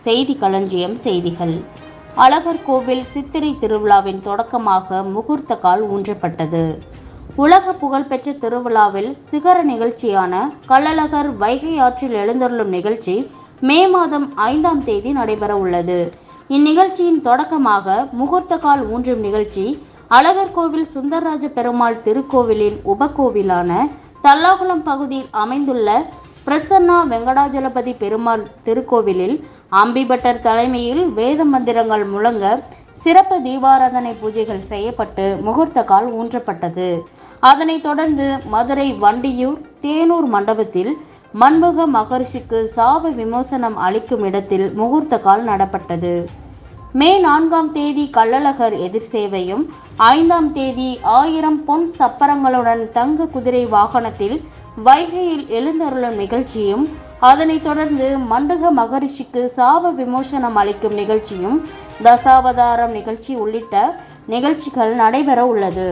செய்தி களஞ்சியம் செய்திகள் அழகர் கோவில் சித்திரை திருவிழாவின் தொடக்கமாக முகூர்த்த கால் ஊன்றப்பட்டது உலக புகழ்பெற்ற திருவிழாவில் சிகர நிகழ்ச்சியான கள்ளழகர் வைகை ஆற்றில் எழுந்தருளும் நிகழ்ச்சி மே மாதம் ஐந்தாம் தேதி நடைபெற உள்ளது இந்நிகழ்ச்சியின் தொடக்கமாக முகூர்த்த கால் ஊன்றும் நிகழ்ச்சி அழகர் கோவில் சுந்தரராஜ பெருமாள் திருக்கோவிலின் உபகோவிலான தல்லாகுளம் பகுதியில் அமைந்துள்ள பிரசன்னா வெங்கடாஜலபதி பெருமாள் திருக்கோவிலில் அம்பிபட்டர் தலைமையில் வேத மந்திரங்கள் முழங்க சிறப்பு தீபாராதனை பூஜைகள் செய்யப்பட்டு முகூர்த்த கால் ஊன்றப்பட்டது அதனைத் தொடர்ந்து மதுரை வண்டியூர் தேனூர் மண்டபத்தில் மண்முக மகரிஷிக்கு சாப விமோசனம் அளிக்கும் இடத்தில் முகூர்த்த கால் நடப்பட்டது மே நான்காம் தேதி கள்ளழகர் எதிர் சேவையும் ஐந்தாம் தேதி ஆயிரம் பொன் சப்பரங்களுடன் தங்க குதிரை வாகனத்தில் வைகையில் எழுந்தருளும் நிகழ்ச்சியும் அதனைத் தொடர்ந்து மண்டக மகரிஷிக்கு சாப விமோசனம் அளிக்கும் நிகழ்ச்சியும் தசாவதாரம் நிகழ்ச்சி உள்ளிட்ட நிகழ்ச்சிகள் நடைபெற உள்ளது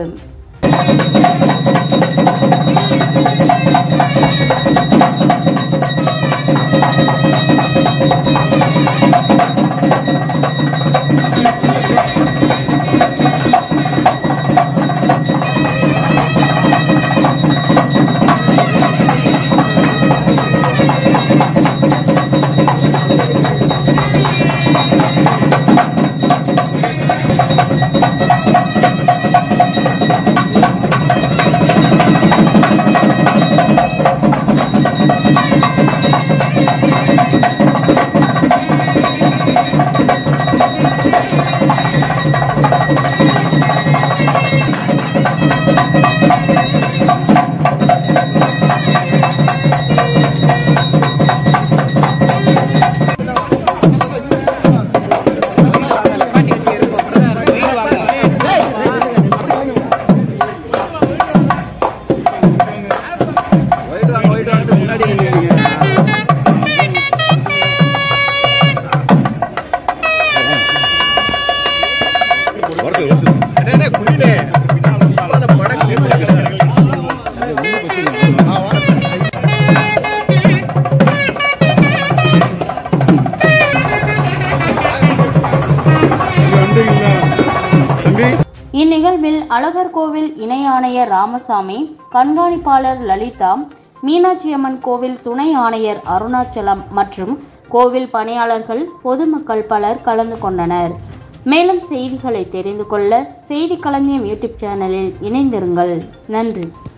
போயிட்டு வாங்க போயிட்டு வாங்க முன்னாடி நில்லுங்க. இந்நிகழ்வில் அழகர் கோவில் இணை ஆணையர் ராமசாமி கண்காணிப்பாளர் லலிதா மீனாட்சியம்மன் கோவில் துணை ஆணையர் அருணாச்சலம் மற்றும் கோவில் பணியாளர்கள் பொதுமக்கள் பலர் கலந்து கொண்டனர் மேலும் செய்திகளை தெரிந்து கொள்ள செய்தி களஞ்சியம் யூடியூப் சேனலில் இணைந்திருங்கள் நன்றி